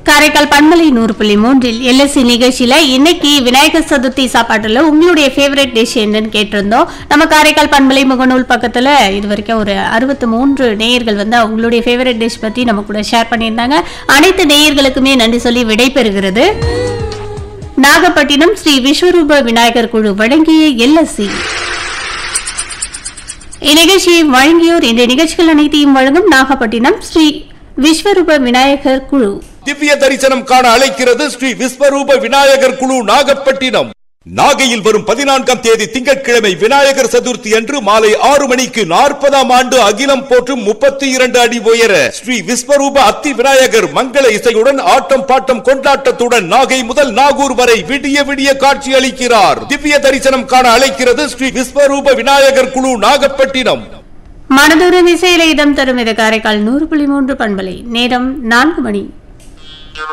காரைக்கால் பண்பலை நூறு புள்ளி மூன்றில் எல்எஸ்சி நிகழ்ச்சியில இன்னைக்கு விநாயகர் சதுர்த்தி சாப்பாட்டுல உங்களுடைய ஃபேவரட் டிஷ் என்னன்னு கேட்டிருந்தோம் நம்ம காரைக்கால் பண்பலை முகநூல் பக்கத்துல இது வரைக்கும் ஒரு அறுபத்தி மூன்று நேயர்கள் வந்து அவங்களுடைய ஃபேவரட் டிஷ் பத்தி நம்ம கூட ஷேர் பண்ணியிருந்தாங்க அனைத்து நேயர்களுக்குமே நன்றி சொல்லி விடைபெறுகிறது நாகப்பட்டினம் ஸ்ரீ விஸ்வரூப விநாயகர் குழு வழங்கிய எல்எஸ்சி இந்நிகழ்ச்சியை வழங்கியோர் இந்த நிகழ்ச்சிகள் அனைத்தையும் வழங்கும் நாகப்பட்டினம் ஸ்ரீ விஸ்வரூப விநாயகர் குழு திவ்ய தரிசனம் காண அழைக்கிறது ஸ்ரீ விஸ்வரூப விநாயகர் குழு நாகப்பட்டினம் நாகையில் வரும் பதினான்காம் தேதி திங்கட்கிழமை விநாயகர் சதுர்த்தி அன்று மாலை ஆறு மணிக்கு நாற்பதாம் ஆண்டு அகிலம் போற்றும் முப்பத்தி இரண்டு அடி உயர ஸ்ரீ விஸ்வரூப அத்தி விநாயகர் மங்கள இசையுடன் ஆட்டம் பாட்டம் கொண்டாட்டத்துடன் நாகை முதல் நாகூர் வரை விடிய விடிய காட்சி அளிக்கிறார் திவ்ய தரிசனம் காண அழைக்கிறது ஸ்ரீ விஸ்வரூப விநாயகர் குழு நாகப்பட்டினம் மனதூரம் இசையில இதம் தரும் இது காரைக்கால் நூறு புள்ளி மூன்று பண்பலை நேரம் நான்கு மணி